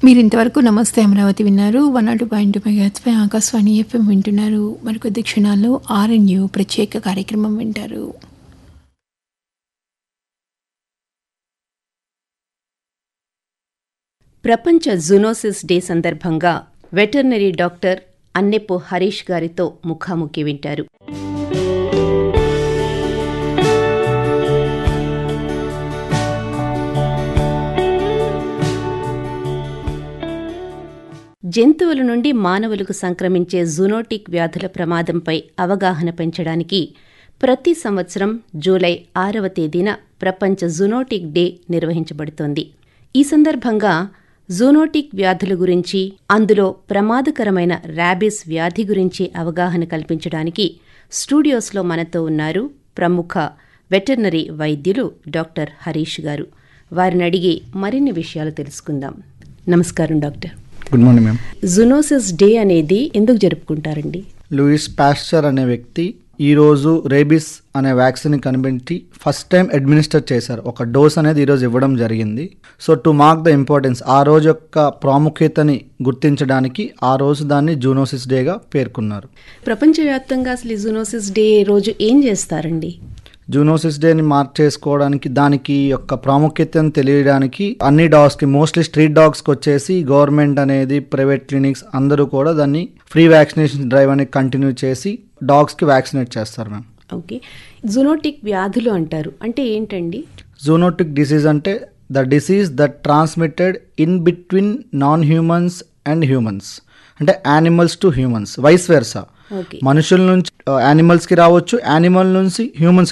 మీరు ఇంతవరకు నమస్తే అమరావతి విన్నారు వన్ నాట్ పాయింట్ పై ఆకాశవాణి ఎఫ్ఎం వింటున్నారు మరికొద్ది క్షణాల్లో ఆర్ఎన్యూ ప్రత్యేక కార్యక్రమం వింటారు ప్రపంచ జునోసిస్ డే సందర్భంగా వెటర్నరీ డాక్టర్ అన్నెపు హరీష్ గారితో ముఖాముఖి వింటారు జంతువుల నుండి మానవులకు సంక్రమించే జునోటిక్ వ్యాధుల ప్రమాదంపై అవగాహన పెంచడానికి ప్రతి సంవత్సరం జూలై ఆరవ తేదీన ప్రపంచ జునోటిక్ డే నిర్వహించబడుతోంది ఈ సందర్భంగా జూనోటిక్ వ్యాధుల గురించి అందులో ప్రమాదకరమైన ర్యాబిస్ వ్యాధి గురించి అవగాహన కల్పించడానికి స్టూడియోస్లో మనతో ఉన్నారు ప్రముఖ వెటర్నరీ వైద్యులు డాక్టర్ హరీష్ గారు వారిని అడిగి మరిన్ని విషయాలు తెలుసుకుందాం నమస్కారం doctor good morning ma'am zoonosis day అనేది ఎందుకు జరుపుకుంటారండి లూయిస్ పాస్చర్ అనే వ్యక్తి ఈరోజు రేబిస్ అనే వ్యాక్సిన్ కనిపెట్టి ఫస్ట్ టైం అడ్మినిస్టర్ చేశారు ఒక డోస్ అనేది ఈరోజు ఇవ్వడం జరిగింది so to mark the importance ఆ రోజు యొక్క ప్రాముఖ్యతని గుర్తించడానికి ఆ రోజు దాన్ని జూనోసిస్ డేగా పేర్కొన్నారు ప్రపంచవ్యాప్తంగా అసలు ఈ జునోసిస్ డే రోజు ఏం చేస్తారండి జూనోసిస్ డేని మార్క్ చేసుకోవడానికి దానికి యొక్క ప్రాముఖ్యతను తెలియడానికి అన్ని డాగ్స్కి మోస్ట్లీ స్ట్రీట్ డాగ్స్కి వచ్చేసి గవర్నమెంట్ అనేది ప్రైవేట్ క్లినిక్స్ అందరూ కూడా దాన్ని ఫ్రీ వ్యాక్సినేషన్ డ్రైవ్ అనేది కంటిన్యూ చేసి డాగ్స్కి వ్యాక్సినేట్ చేస్తారు మ్యామ్ ఓకే జునోటిక్ వ్యాధులు అంటారు అంటే ఏంటండి జూనోటిక్ డిసీజ్ అంటే the disease that transmitted in between non humans and humans అంటే animals to humans vice versa okay మనుషుల నుంచి యానిమల్స్కి రావచ్చు యానిమల్ నుంచి హ్యూమన్స్